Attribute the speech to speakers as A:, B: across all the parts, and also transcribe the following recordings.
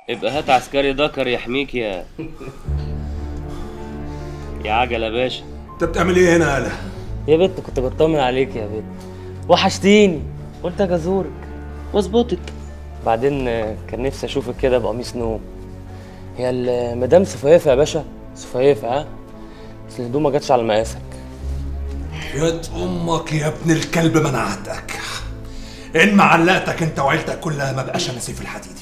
A: ابقى هات عسكري ذكر يحميك يا يا عجل يا باشا
B: انت بتعمل ايه هنا يالا
A: يا بت كنت بطمن عليك يا بت وحشتيني قلت اجي ازورك واظبطك بعدين آه، كان نفسي اشوفك كده بقميص نوم هي المدام سفيفه يا باشا سفيفه ها بس الهدوم ما جاتش على مقاسك
B: يا امك يا ابن الكلب منعتك ان ما علقتك انت وعيلتك كلها ما بقاش انا سيف الحديدي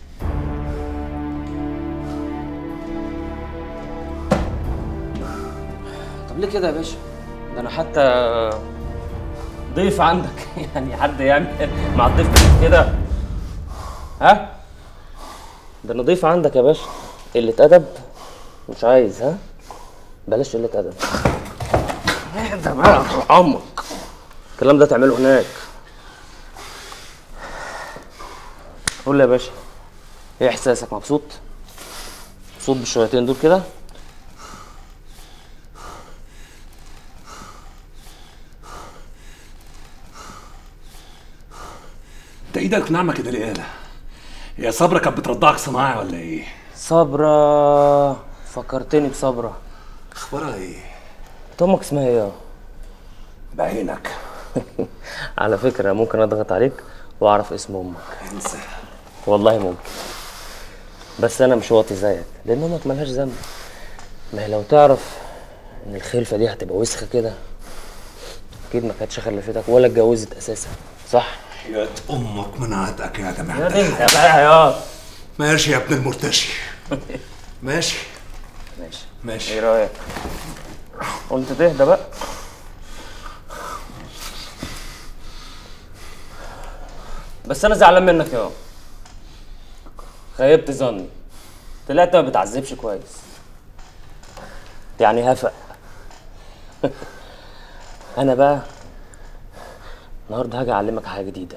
A: طب ليه كده يا باشا ده انا حتى ضيف عندك يعني حد يعمل مع الضيف كده ها ده انا ضيف عندك يا باشا قلة أدب مش عايز ها بلاش قلة أدب ده بقى عمك الكلام ده تعمله هناك قول لي يا باشا ايه احساسك مبسوط مبسوط بالشويتين دول كده
B: انت ايدك ناعمه كده ليه يالا يا صبرا كانت بترضعك صناعي ولا ايه
A: صبرا فكرتني بصبرا
B: اخبارها ايه
A: انت امك اسمها ايه
B: بعينك
A: على فكره ممكن اضغط عليك واعرف اسم امك
B: انسى
A: والله ممكن بس انا مش واطي زيك لان امك ملهاش ذنب ما هي لو تعرف ان الخلفه دي هتبقى وسخه كده اكيد ما كانتش خلفتك ولا اتجوزت اساسا صح
B: يا امك منعتك يا
A: يا
B: جماعه
A: انت بقى يا
B: ماشي يا ابن المرتشي ماشي
A: ماشي
B: ماشي
A: ايه رايك قلت تهدى بقى بس انا زعلان منك يا خيبت ظني طلعت ما بتعذبش كويس يعني هفق انا بقى النهارده هاجي اعلمك حاجه جديده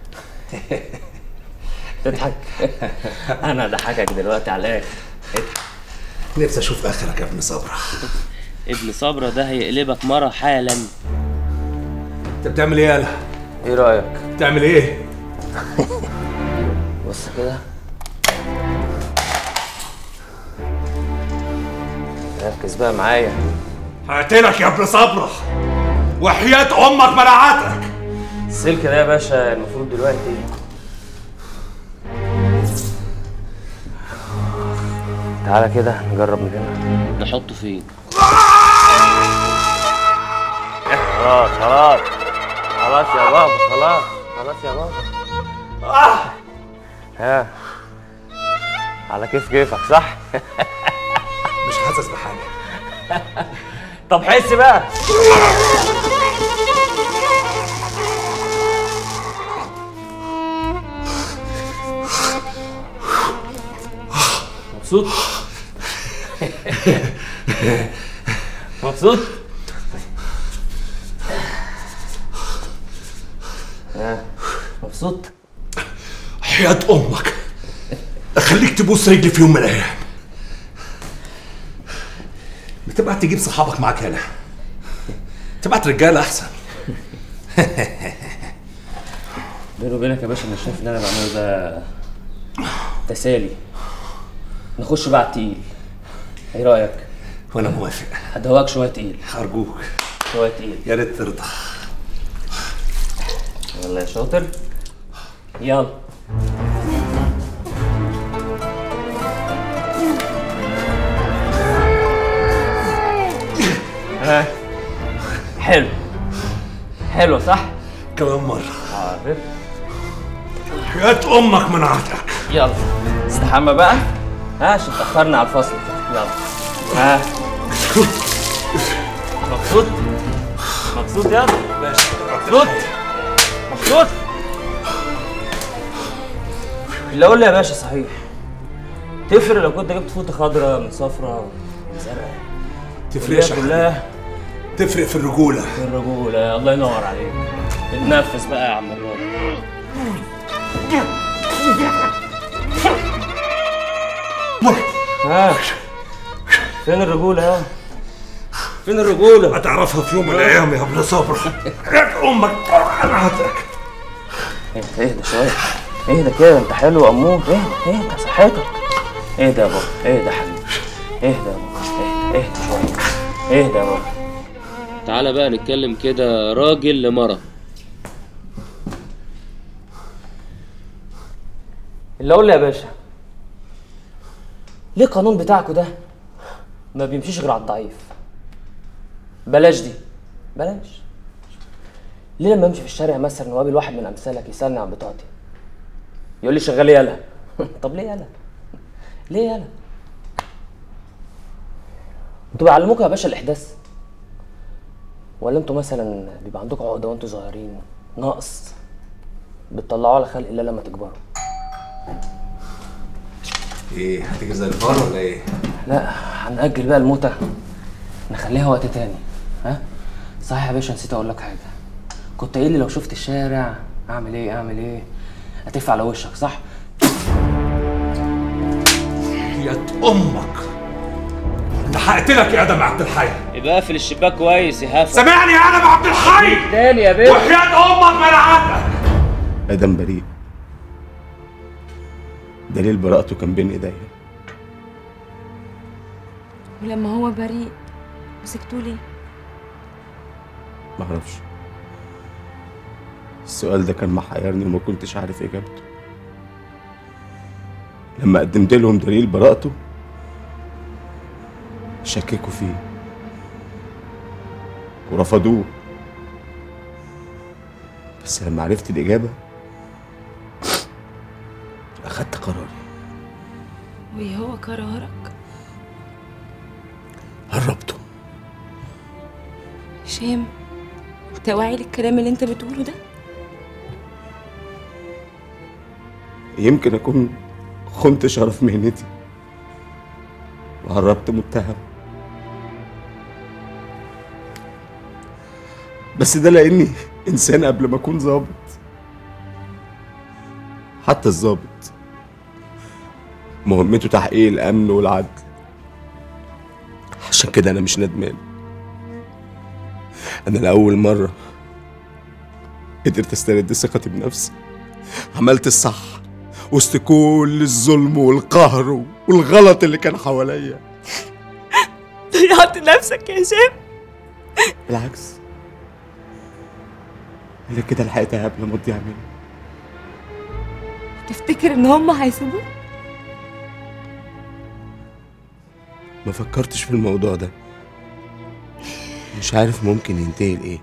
A: تضحك انا اضحكك دلوقتي على الاخر
B: نفسي اشوف اخرك يا ابن صبرا
A: ابن صبرا ده هيقلبك مرة حالا
B: انت بتعمل ايه يالا
A: ايه رايك
B: بتعمل ايه
A: بص كده ركز بقى معايا
B: هقتلك يا ابن صبرا وحياة امك منعتك
A: السلك ده يا باشا المفروض دلوقتي تعالى كده نجرب من هنا نحطه فين خلاص خلاص خلاص يا بابا خلاص خلاص يا بابا ها على كيف كيفك صح
B: مش حاسس بحاجه
A: طب حس بقى مبسوط مبسوط ها مبسوط
B: حياة امك اخليك تبوس رجلي في يوم من الايام بتبعت تجيب صحابك معاك هنا تبعت رجاله احسن
A: بيني وبينك يا باشا انا شايف ان انا بعمله ده تسالي نخش بقى على التقيل ايه رايك
B: وانا موافق
A: هدواك شويه تقيل
B: ارجوك
A: شويه تقيل
B: يا ريت ترضى
A: يلا يا شاطر يلا ها حلو حلو صح؟
B: كمان مره
A: حاضر
B: حياة امك منعتك
A: يلا استحمى بقى ها عشان تأخرنا على الفصل يلا ها مبسوط؟ مبسوط يلا مبسوط؟ مبسوط؟ اللي اقول لي يا باشا صحيح تفرق لو كنت جبت فوطه خضراء من صفراء من زرقاء
B: تفرقش
A: الكلية كلها
B: تفرق في الرجوله
A: في الرجوله الله ينور عليك اتنفس بقى يا عم الراجل ها فين الرجوله يا فين الرجوله
B: هتعرفها في يوم من الايام يا ابن صبرا حياة امك منعتك
A: اهدى اهدى شويه اهدى كده انت حلو يا امور اهدى اهدى صحتك اهدى يا بابا اهدى يا حبيبي اهدى يا بابا اهدى اهدى شويه اهدى يا بابا تعالى بقى نتكلم كده راجل لمرة اللي اقول لي يا باشا ليه القانون بتاعكوا ده ما بيمشيش غير على الضعيف بلاش دي بلاش ليه لما امشي في الشارع مثلا وقابل واحد من امثالك يسالني عن بطاقتي يقول لي شغال إيه يالا طب ليه يالا ليه يالا انتوا بيعلموكوا يا باشا الاحداث ولا انتوا مثلا بيبقى عندكم عقده وانتوا صغيرين ناقص بتطلعوه على خلق الله لما تكبروا
B: ايه هتيجي زي الفار ولا ايه؟
A: لا هنأجل بقى الموتة نخليها وقت تاني ها صحيح يا باشا نسيت اقول لك حاجة كنت قايل لي لو شفت الشارع اعمل ايه اعمل ايه هتف على وشك صح
B: يا امك انا هقتلك يا ادم عبد الحي
A: يبقى اقفل الشباك كويس يا هفا
B: سامعني يا ادم عبد الحي
A: تاني يا باشا
B: وحياة امك منعتك
C: ادم بريء دليل براءته كان بين ايديا
D: ولما هو بريء مسكتوه ليه؟
C: معرفش السؤال ده كان محيرني وما كنتش عارف اجابته لما قدمت لهم دليل براءته شككوا فيه ورفضوه بس لما عرفت الإجابة أخدت قراري
D: وايه هو قرارك؟
C: هربته
D: هشام انت واعي للكلام اللي انت بتقوله ده؟
C: يمكن أكون خنت شرف مهنتي وهربت متهم بس ده لأني إنسان قبل ما أكون ظابط حتى الظابط مهمته تحقيق الأمن والعدل عشان كده أنا مش ندمان أنا لأول مرة قدرت أسترد ثقتي بنفسي عملت الصح وسط كل الظلم والقهر والغلط اللي كان حواليا
D: ضيعت نفسك يا هشام
C: بالعكس انا كده لحقتها قبل ما تضيع مني
D: تفتكر ان هم هيسيبوك؟
C: ما فكرتش في الموضوع ده مش عارف ممكن ينتهي لايه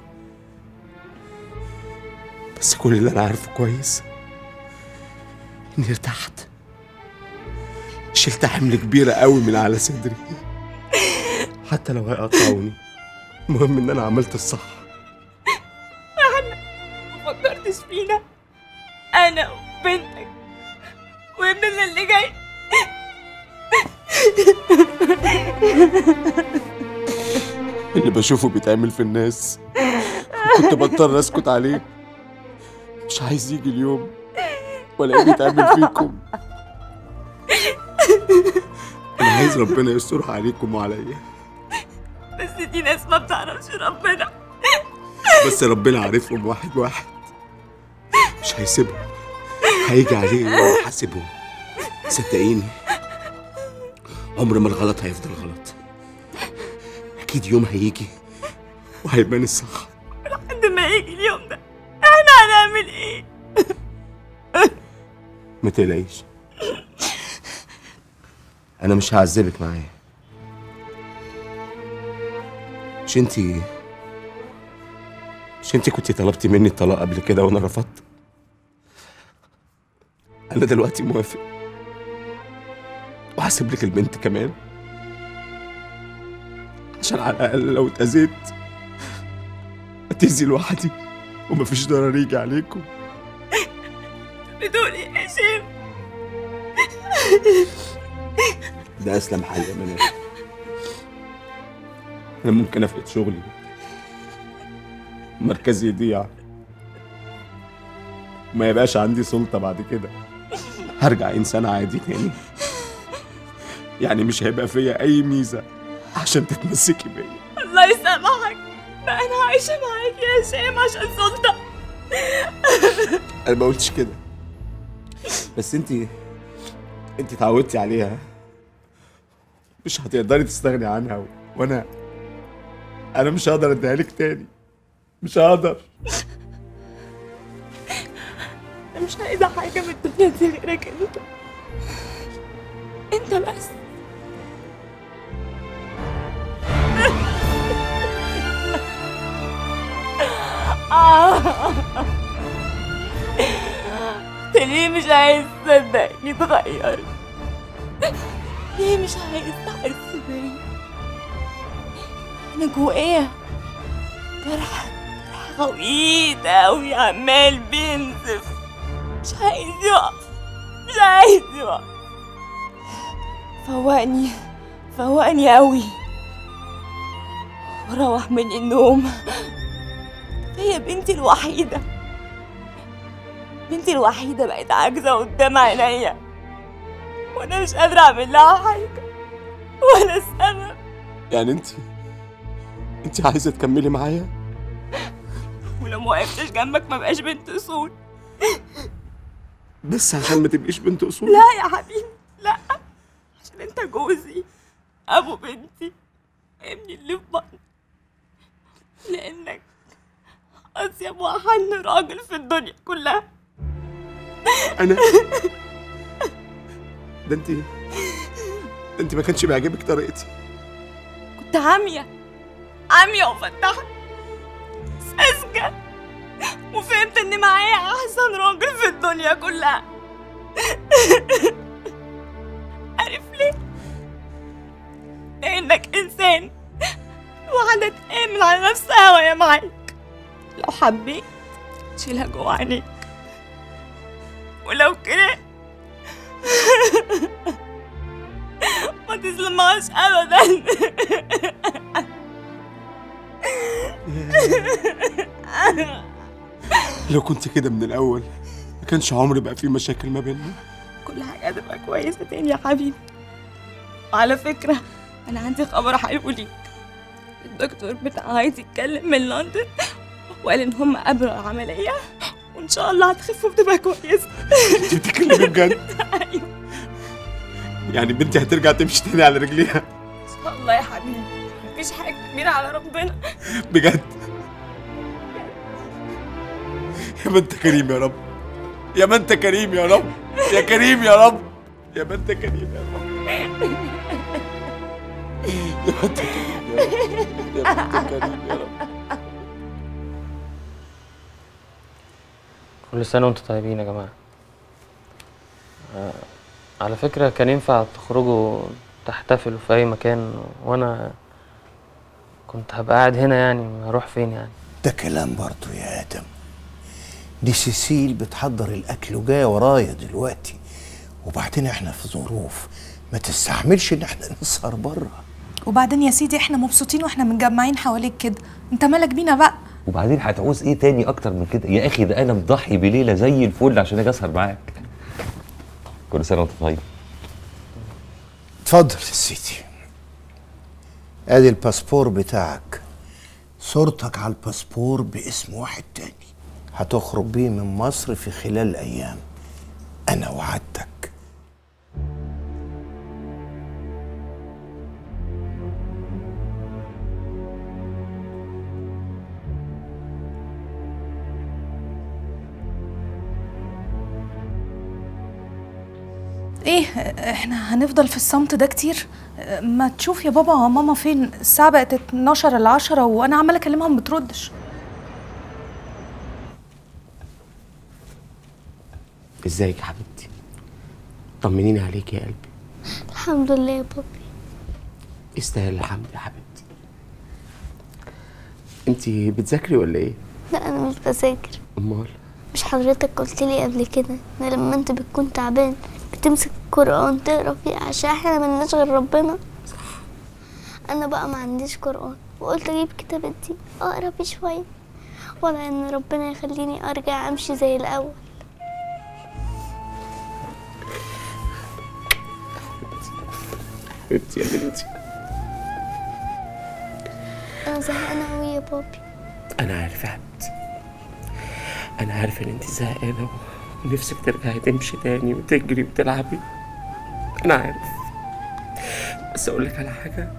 C: بس كل اللي انا عارفه كويس اني ارتحت شلت حمل كبيرة قوي من على صدري حتى لو هيقطعوني المهم ان انا عملت الصح
D: ما فكرتش فينا انا وبنتك وابننا اللي جاي
C: اللي بشوفه بيتعمل في الناس كنت بضطر اسكت عليه مش عايز يجي اليوم ولا بيتعمل فيكم انا عايز ربنا يسترها عليكم وعليا
D: بس دي ناس ما بتعرفش ربنا
C: بس ربنا عارفهم واحد واحد مش هيسيبهم هيجي عليه يوم يحاسبهم صدقيني عمر ما الغلط هيفضل غلط اكيد يوم هيجي وهيبان الصح
D: لحد ما يجي اليوم ده احنا هنعمل ايه؟
C: ما تقلقيش انا مش هعذبك معايا مش انتي مش انتي كنتي طلبتي مني الطلاق قبل كده وانا رفضت انا دلوقتي موافق وهسيب لك البنت كمان عشان على الاقل لو اتاذيت اتاذي لوحدي ومفيش ضرر يجي عليكم
D: بتقول ايه يا هشام؟
C: ده اسلم حل يا منال انا ممكن افقد شغلي مركزي يضيع ما يبقاش عندي سلطة بعد كده هرجع انسان عادي تاني يعني مش هيبقى فيا اي ميزة عشان تتمسكي بيا
D: الله يسامحك بقى انا عايشه معاك يا هشام عشان سلطه
C: انا ما قلتش كده بس انت انت اتعودتي عليها مش هتقدري تستغني عنها و... وانا انا مش هقدر اديها لك تاني مش هقدر
D: انا مش عايزه حاجه من الدنيا دي غيرك انت انت بس انت ليه مش عايز تصدقني اتغير ليه مش عايز تحس بيا انا جوايا جرح جرح غويط اوي عمال بينزف مش عايز يقف مش عايز يقف فوقني فوقني قوي وروح من النوم هي بنتي الوحيدة بنتي الوحيدة بقت عاجزة قدام عينيا وانا مش قادرة اعمل لها حاجة ولا سبب
C: يعني انت انت عايزه تكملي معايا
D: ولو ما وقفتش جنبك ما بقاش بنت اصول
C: بس عشان ما تبقيش بنت اصول
D: لا يا حبيبي لا عشان انت جوزي ابو بنتي ابني اللي في بطني لانك اطيب واحن راجل في الدنيا كلها
C: انا ده انت ده انت ما كانش بيعجبك طريقتي
D: كنت عامية عامية وفتحت ساذجة وفهمت ان معايا احسن راجل في الدنيا كلها عارف ليه؟ لانك انسان واحدة تآمن على نفسها وهي معاك لو حبيت تشيلها جوا عينيك ولو كده ما تسلمهاش ابدا
C: لو كنت كده من الاول ما كانش عمري بقى في مشاكل ما بيننا
D: كل حاجة هتبقى كويسة تاني يا حبيبي وعلى فكرة أنا عندي خبر حلو ليك الدكتور بتاع عايز يتكلم من لندن وقال إن هم قبلوا العملية وإن شاء الله هتخف وتبقى كويسة
C: انت بتتكلمي بجد
D: أيوة
C: يعني بنتي هترجع تمشي تاني على رجليها
D: إن شاء الله يا حبيبي مفيش حاجة كبيرة على ربنا
C: بجد يا ما انت كريم يا رب يا ما انت كريم يا رب يا كريم يا رب يا ما انت كريم يا رب يا ما انت كريم يا رب يا ما انت كريم يا رب
A: كل سنة وانتم طيبين يا جماعة آه، على فكرة كان ينفع تخرجوا تحتفلوا في أي مكان وأنا كنت هبقى قاعد هنا يعني هروح فين يعني
E: ده كلام برضو يا آدم دي سيسيل بتحضر الأكل وجاية ورايا دلوقتي وبعدين احنا في ظروف ما تستحملش ان احنا نسهر بره
F: وبعدين يا سيدي احنا مبسوطين واحنا متجمعين حواليك كده انت مالك بينا بقى
G: وبعدين هتعوز ايه تاني اكتر من كده يا اخي ده انا مضحي بليله زي الفل عشان اجي اسهر معاك كل سنه وانت طيب
E: اتفضل يا سيدي ادي الباسبور بتاعك صورتك على الباسبور باسم واحد تاني هتخرج بيه من مصر في خلال ايام انا وعدتك
F: ايه احنا هنفضل في الصمت ده كتير ما تشوف يا بابا وماما فين الساعة بقت 12 ل 10 وانا عمالة اكلمها ما بتردش
C: ازيك يا حبيبتي طمنيني عليك يا قلبي
H: الحمد لله يا بابي
C: يستاهل الحمد يا حبيبتي انتي بتذاكري ولا ايه
H: لا انا مش بذاكر
C: امال
H: مش حضرتك قلت لي قبل كده ان لما انت بتكون تعبان بتمسك القرآن تقرا فيه عشان احنا ملناش غير ربنا انا بقى ما عنديش قرآن وقلت اجيب كتاب الدين اقرا فيه شويه ولا ان ربنا يخليني ارجع امشي زي الاول
C: حبيبتي يا بنتي
H: انا زهقانه قوي يا بابي
C: انا عارف يا حبيبتي انا عارف ان انت زهقانه ونفسك ترجعي تمشي تاني وتجري وتلعبي انا عارف بس اقول لك على حاجه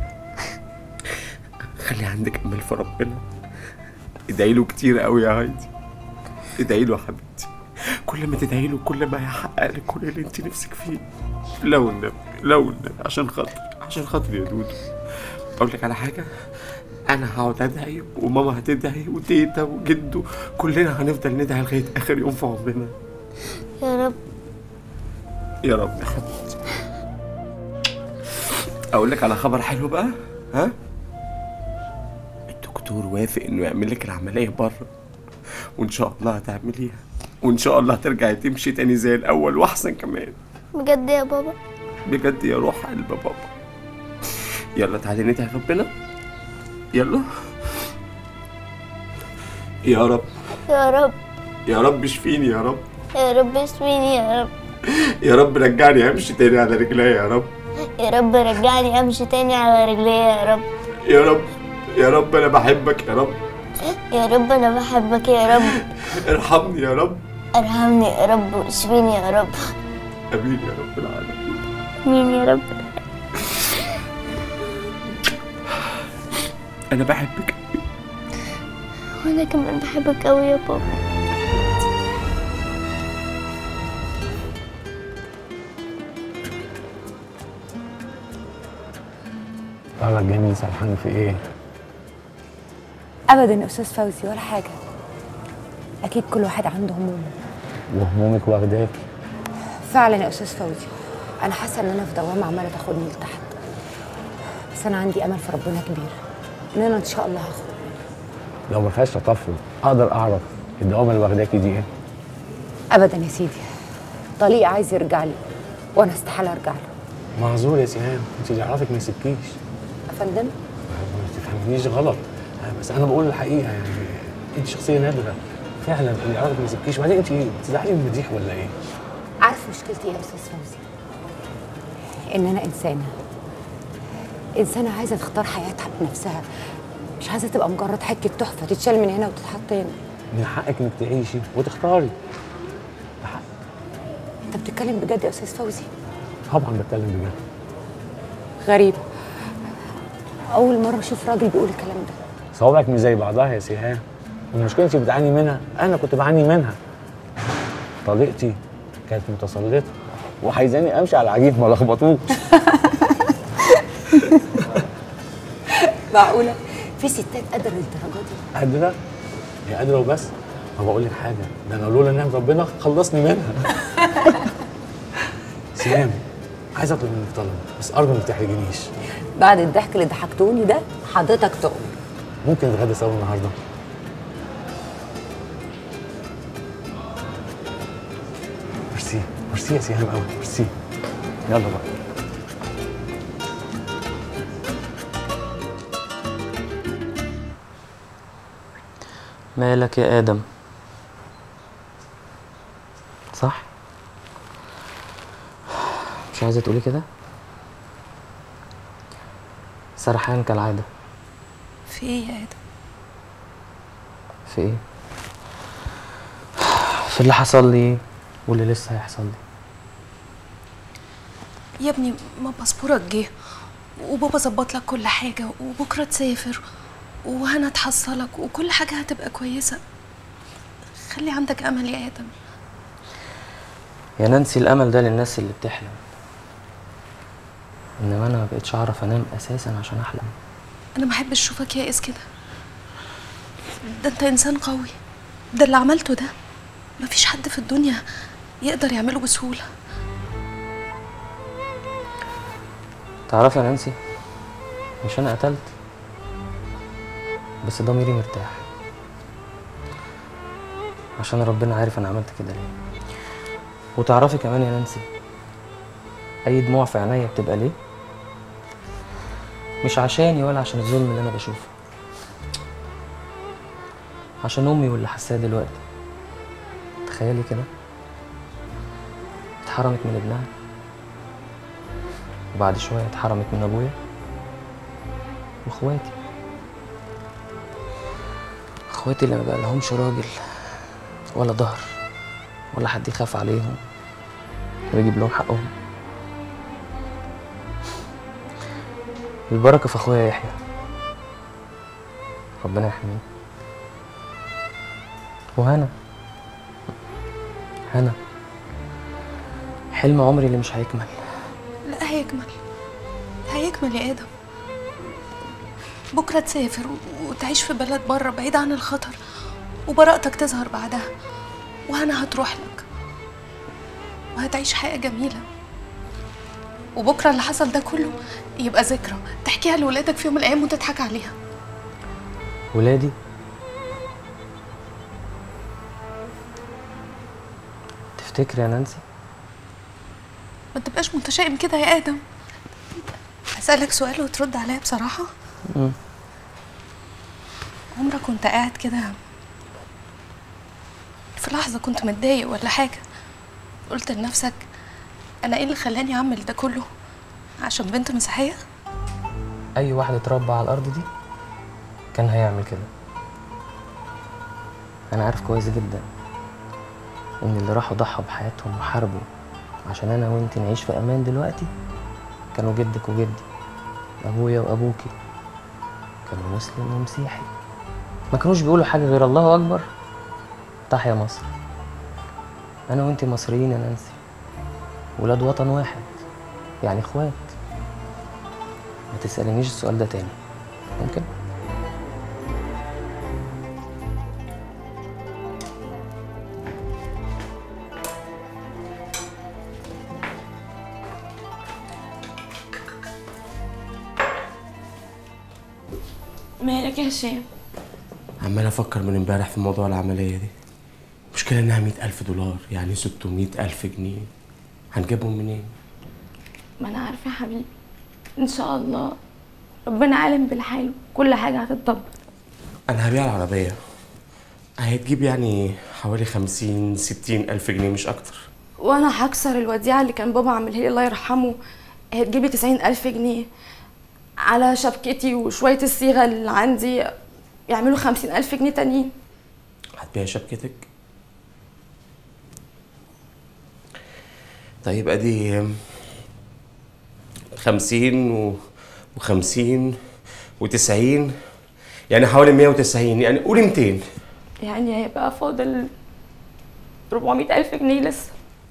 C: خلي عندك امل في ربنا ادعي له كتير قوي يا هايدي ادعي له يا حبيبتي كل ما تدعي له كل ما هيحقق لك كل اللي انت نفسك فيه لو النبي لو النبي عشان خاطر عشان خاطر يا دودو اقول لك على حاجه انا هقعد ادعي وماما هتدعي وتيتا وجدو كلنا هنفضل ندعي لغايه اخر يوم في عمرنا
H: يا رب
C: يا رب يا حبيبتي اقول لك على خبر حلو بقى ها الدكتور وافق انه يعمل لك العمليه بره وان شاء الله هتعمليها وان شاء الله هترجعي تمشي تاني زي الاول واحسن كمان
H: بجد يا بابا
C: بجد يا روح قلب بابا يلا تعالي ندعي ربنا يلا يا رب
H: يا رب
C: يا رب اشفيني يا رب
H: يا رب اشفيني يا رب
C: يا رب رجعني امشي تاني على رجلي يا رب
H: يا رب رجعني امشي تاني على رجليا يا رب
C: يا رب يا رب انا بحبك يا رب
H: يا رب انا بحبك يا رب
C: ارحمني يا رب
H: ارحمني يا رب واشفيني يا رب
C: امين يا رب العالمين
H: مين يا رب
C: انا بحبك
H: وانا كمان بحبك قوي يا بابا
I: طالع جميل سرحان في ايه؟
J: ابدا يا استاذ فوزي ولا حاجه اكيد كل واحد عنده همومه
I: وهمومك واخداك
J: فعلا يا استاذ فوزي انا حاسه ان انا في دوامه عماله تاخدني لتحت بس انا عندي امل في ربنا كبير ان انا ان شاء الله هخرج
I: لو ما فيهاش تطفل اقدر اعرف الدوامه اللي واخداكي دي ايه؟
J: ابدا يا سيدي طليق عايز يرجع لي وانا استحاله ارجع له
I: معذور يا سهام انت اللي يعرفك ما يسيبكيش
J: افندم
I: ما تفهمنيش غلط بس انا بقول الحقيقه يعني انت شخصيه نادره فعلا اللي يعرفك ما يسيبكيش وبعدين انت بتزعلي من المديح ولا ايه؟
J: عارف مشكلتي ايه يا استاذ فوزي ان انا انسانه انسانه عايزه تختار حياتها بنفسها مش عايزه تبقى مجرد حته تحفه تتشال من هنا وتتحط هنا
I: من حقك انك تعيشي وتختاري
J: انت بتتكلم بجد يا استاذ فوزي
I: طبعا بتكلم بجد
J: غريبه اول مره اشوف راجل بيقول الكلام ده
I: صوابعك مش زي بعضها يا سهام المشكله انت بتعاني منها انا كنت بعاني منها طليقتي كانت متسلطه وعايزاني امشي على العجيب ما لخبطوش
J: معقوله في ستات قادره للدرجه دي
I: قادره هي قادره وبس ما بقول لك حاجه ده انا لولا نعم ربنا خلصني منها سهام عايز اطلب منك طلب بس ارجو ما تحرجنيش
J: بعد الضحك اللي ضحكتوني ده حضرتك تؤمن
I: ممكن نتغدى سوا النهارده ميرسي ميرسي يا سهام قوي ميرسي يلا بقى
A: مالك يا آدم صح مش عايزة تقولي كده سرحان كالعادة
F: في ايه يا ادم
A: في ايه في اللي حصل لي واللي لسه هيحصل لي
F: يا ابني ما باسبورك جه وبابا ظبط لك كل حاجه وبكره تسافر وهنا تحصلك وكل حاجه هتبقى كويسه خلي عندك امل يا ادم
A: يا نانسي الامل ده للناس اللي بتحلم انما انا ما بقتش اعرف انام اساسا عشان احلم
F: انا ما احبش اشوفك يائس كده ده انت انسان قوي ده اللي عملته ده مفيش حد في الدنيا يقدر يعمله بسهوله
A: تعرفي يا نانسي مش انا قتلت بس ضميري مرتاح عشان ربنا عارف انا عملت كده ليه وتعرفي كمان يا نانسي اي دموع في عينيا بتبقى ليه مش عشاني ولا عشان الظلم اللي انا بشوفه عشان امي واللي حاساه دلوقتي تخيلي كده اتحرمت من ابنها وبعد شويه اتحرمت من ابويا واخواتي اخواتي اللي ما بقى لهمش راجل ولا ظهر ولا حد يخاف عليهم ويجيب لهم حقهم البركة في أخويا يحيى ربنا يحميه وهنا هنا حلم عمري اللي مش هيكمل
F: لا هيكمل هيكمل يا ادم بكره تسافر و- وتعيش في بلد بره بعيد عن الخطر وبراءتك تظهر بعدها وهنا هتروح لك وهتعيش حياه جميله وبكره اللي حصل ده كله يبقى ذكرى تحكيها لولادك في يوم من الايام وتضحك عليها
A: ولادي تفتكري يا نانسي
F: ما تبقاش متشائم كده يا ادم اسالك سؤال وترد عليا بصراحه
A: مم.
F: عمرك كنت قاعد كده في لحظة كنت متضايق ولا حاجة قلت لنفسك أنا إيه اللي خلاني أعمل ده كله عشان بنت مسيحية؟
A: أي واحد اتربى على الأرض دي كان هيعمل كده أنا عارف كويس جدا إن اللي راحوا ضحوا بحياتهم وحاربوا عشان أنا وأنت نعيش في أمان دلوقتي كانوا جدك وجدي أبويا وأبوكي كانوا مسلم ومسيحي ما كانوش بيقولوا حاجة غير الله أكبر تحيا مصر أنا وأنت مصريين يا نانسي ولاد وطن واحد يعني إخوات ما تسألنيش السؤال ده تاني ممكن؟
F: مالك يا هشام؟
C: عمال افكر من امبارح في موضوع العمليه دي المشكله انها مئة ألف دولار يعني ستمائة ألف جنيه هنجيبهم منين
D: ما انا عارفه يا حبيبي ان شاء الله ربنا عالم بالحال كل حاجه هتتطبق
C: انا هبيع العربيه هتجيب يعني حوالي خمسين ستين ألف جنيه مش أكتر
D: وانا هكسر الوديعه اللي كان بابا عاملها لي الله يرحمه هتجيبي تسعين الف جنيه على شبكتي وشويه الصيغه اللي عندي يعملوا خمسين الف جنيه تانيين
C: هتبيع شبكتك طيب ادي خمسين و... وخمسين وتسعين يعني حوالي مية وتسعين يعني قولي ميتين
D: يعني هيبقى فاضل 400 ألف جنيه لسه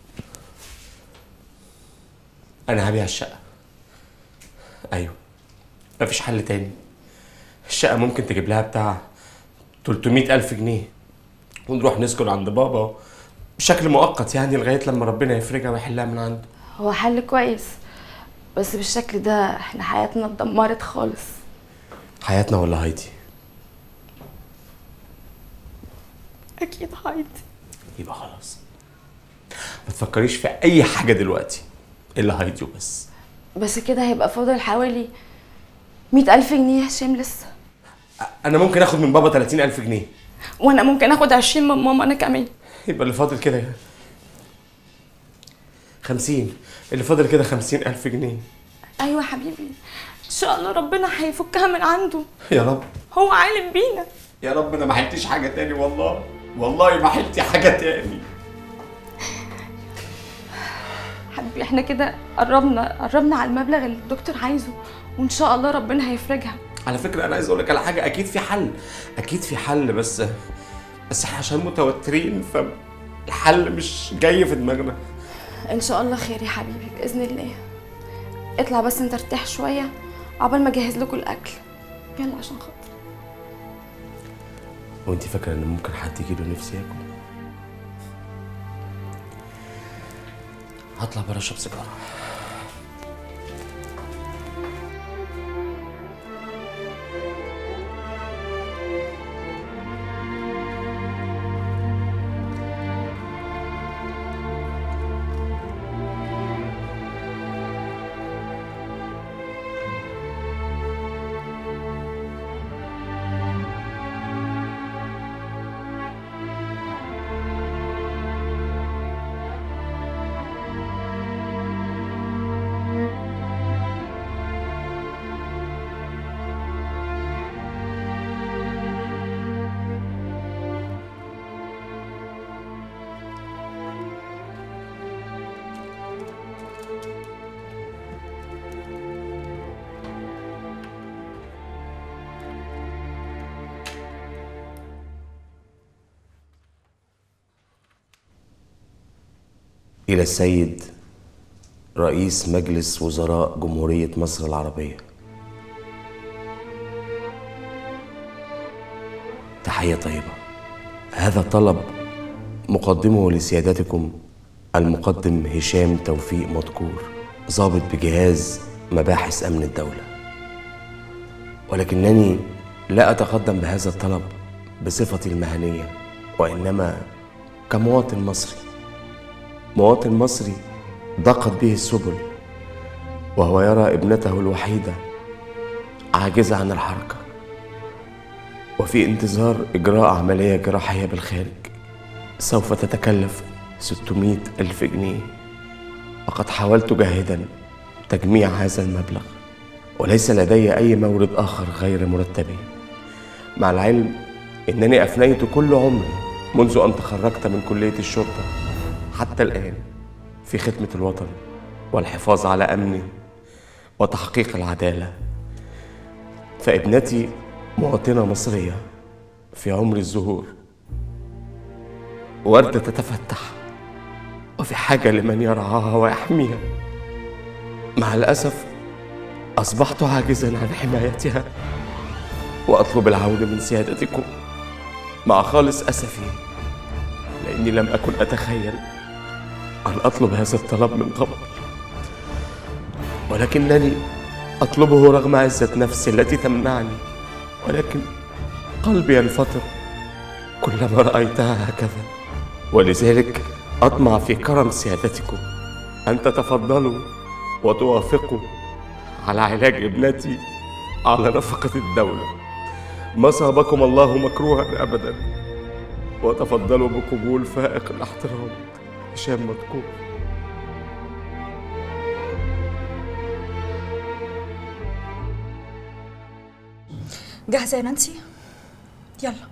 C: أنا هبيع الشقة أيوه مفيش حل تاني الشقة ممكن تجيب لها بتاع 300 ألف جنيه ونروح نسكن عند بابا بشكل مؤقت يعني لغاية لما ربنا يفرجها ويحلها من عنده
D: هو حل كويس بس بالشكل ده احنا حياتنا اتدمرت خالص
C: حياتنا ولا هايدي
D: أكيد هايدي
C: يبقى خلاص ما تفكريش في أي حاجة دلوقتي إلا هايدي وبس
D: بس كده هيبقى فاضل حوالي مئة ألف جنيه يا هشام لسه
C: أنا ممكن آخد من بابا 30 ألف جنيه
D: وأنا ممكن آخد عشرين من ماما أنا كمان
C: يبقى اللي فاضل كده يعني خمسين اللي فاضل كده خمسين ألف جنيه
D: أيوة حبيبي إن شاء الله ربنا هيفكها من عنده
C: يا رب
D: هو عالم بينا
C: يا رب أنا ما حلتش حاجة تاني والله والله ما حلت حاجة تاني
D: حبيبي احنا كده قربنا قربنا على المبلغ اللي الدكتور عايزه وإن شاء الله ربنا هيفرجها
C: على فكرة أنا عايز أقول لك على حاجة أكيد في حل أكيد في حل بس بس إحنا عشان متوترين فالحل مش جاي في دماغنا
D: ان شاء الله خير يا حبيبي باذن الله اطلع بس انت ارتاح شويه عقبال ما اجهز لكم الاكل يلا عشان خاطر
C: وأنت فاكرة إن ممكن حد يجيله نفسي ياكل هطلع بره أشرب سيجارة إلى السيد رئيس مجلس وزراء جمهورية مصر العربية تحية طيبة هذا طلب مقدمه لسيادتكم المقدم هشام توفيق مذكور ضابط بجهاز مباحث أمن الدولة ولكنني لا أتقدم بهذا الطلب بصفتي المهنية وإنما كمواطن مصري مواطن مصري ضاقت به السبل وهو يرى ابنته الوحيدة عاجزة عن الحركة وفي انتظار إجراء عملية جراحية بالخارج سوف تتكلف 600 ألف جنيه وقد حاولت جاهدا تجميع هذا المبلغ وليس لدي أي مورد آخر غير مرتبي مع العلم أنني أفنيت كل عمري منذ أن تخرجت من كلية الشرطة حتى الآن في خدمة الوطن والحفاظ على أمنه وتحقيق العدالة فابنتي مواطنة مصرية في عمر الزهور وردة تتفتح وفي حاجة لمن يرعاها ويحميها مع الأسف أصبحت عاجزا عن حمايتها وأطلب العون من سيادتكم مع خالص أسفي لأني لم أكن أتخيل أن أطلب هذا الطلب من قبل ولكنني أطلبه رغم عزة نفسي التي تمنعني ولكن قلبي ينفطر كلما رأيتها هكذا ولذلك أطمع في كرم سيادتكم أن تتفضلوا وتوافقوا على علاج ابنتي على نفقة الدولة ما صابكم الله مكروها أبدا وتفضلوا بقبول فائق الاحترام هشام مذكور
K: جاهزة يا نانسي؟ يلا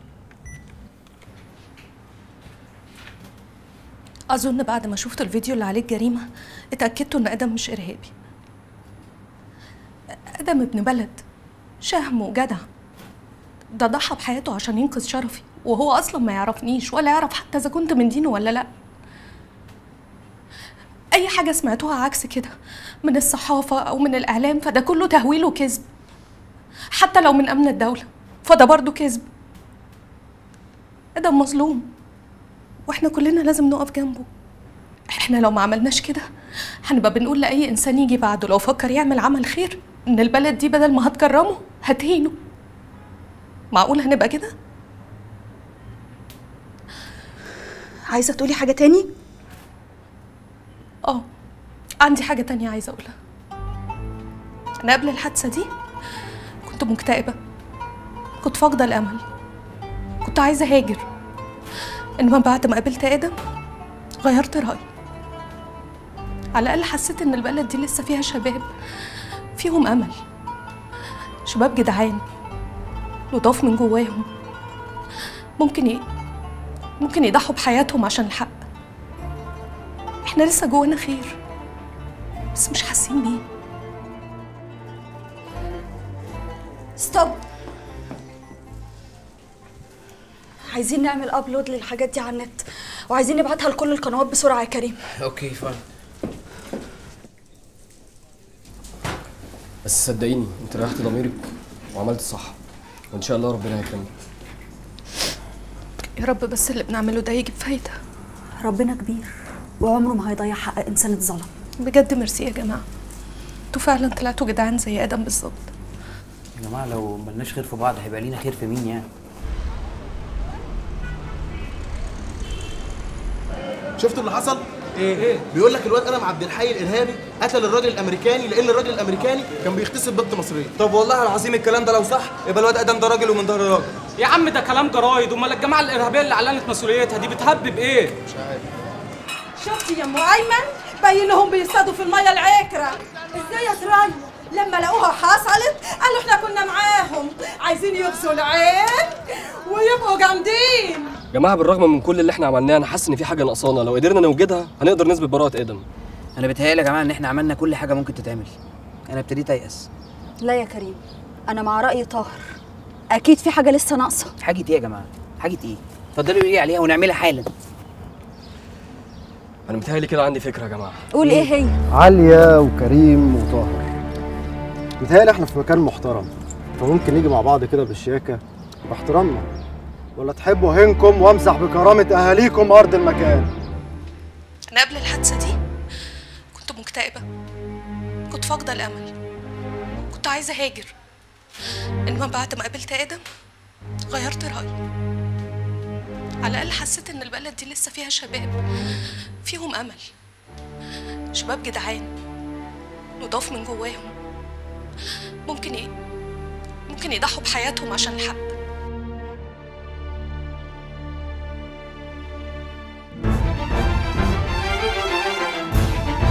F: أظن بعد ما شفت الفيديو اللي عليه الجريمة اتأكدت إن آدم مش إرهابي آدم ابن بلد شهم وجدع ده ضحى بحياته عشان ينقذ شرفي وهو أصلا ما يعرفنيش ولا يعرف حتى إذا كنت من دينه ولا لأ أي حاجة سمعتوها عكس كده من الصحافة أو من الإعلام فده كله تهويل وكذب حتى لو من أمن الدولة فده برضه كذب آدم مظلوم واحنا كلنا لازم نقف جنبه احنا لو ما عملناش كده هنبقى بنقول لأي إنسان يجي بعده لو فكر يعمل عمل خير إن البلد دي بدل ما هتكرمه هتهينه معقول هنبقى كده؟
K: عايزة تقولي حاجة تاني؟
F: اه عندي حاجة تانية عايزة أقولها أنا قبل الحادثة دي كنت مكتئبة كنت فاقدة الأمل كنت عايزة هاجر إنما بعد ما قابلت آدم غيرت رأيي على الأقل حسيت إن البلد دي لسه فيها شباب فيهم أمل شباب جدعان نضاف من جواهم ممكن ي... ممكن يضحوا بحياتهم عشان الحق احنا لسه جوانا خير بس مش حاسين بيه
K: ستوب عايزين نعمل ابلود للحاجات دي على النت وعايزين نبعتها لكل القنوات بسرعة يا كريم
L: اوكي فاين بس صدقيني انت ريحت ضميرك وعملت صح وان شاء الله ربنا هيكرمك
F: يا رب بس اللي بنعمله ده يجيب فايدة
K: ربنا كبير وعمره ما هيضيع حق انسان اتظلم
F: بجد ميرسي يا جماعة انتوا فعلا طلعتوا جدعان زي آدم بالظبط
M: يا جماعه لو ملناش خير في بعض هيبقى لينا خير في مين يعني
N: شفتوا اللي حصل؟ ايه ايه بيقول لك الواد ادم عبد الحي الارهابي قتل الراجل الامريكاني لان الراجل الامريكاني كان بيغتصب بنت مصريه
O: طب والله العظيم الكلام ده لو صح يبقى الواد ادم ده راجل ومن ظهر راجل
P: يا عم ده كلام جرايد امال الجماعه الارهابيه اللي اعلنت مسؤوليتها دي بتهبب ايه مش عارف
Q: شفتي يا ام ايمن باينهم بيصطادوا في الميه العكره ازاي يا سرايا لما لقوها حصلت قالوا احنا كنا معاهم عايزين يغزوا العين ويبقوا جامدين
L: جماعه بالرغم من كل اللي احنا عملناه انا حاسس ان في حاجه ناقصانا لو قدرنا نوجدها هنقدر نثبت براءه ادم
M: انا بيتهيألي يا جماعه ان احنا عملنا كل حاجه ممكن تتعمل انا ابتديت ايأس
K: لا يا كريم انا مع رأي طاهر اكيد في حاجة لسه ناقصة
M: حاجه ايه يا جماعه حاجه ايه اتفضلوا قولي عليها ونعملها حالا
L: انا متهيألي كده عندي فكره يا جماعه
K: قول ايه هي
R: عليا وكريم وطاهر متهيألي احنا في مكان محترم فممكن نيجي مع بعض كده بالشياكة باحترامنا ولا تحبوا هنكم وامسح بكرامة أهاليكم أرض المكان
F: أنا قبل الحادثة دي كنت مكتئبة كنت فاقدة الأمل كنت عايزة هاجر إنما بعد ما قابلت آدم غيرت رأيي على الأقل حسيت إن البلد دي لسه فيها شباب فيهم أمل شباب جدعان نضاف من جواهم ممكن ي... ممكن يضحوا بحياتهم عشان الحق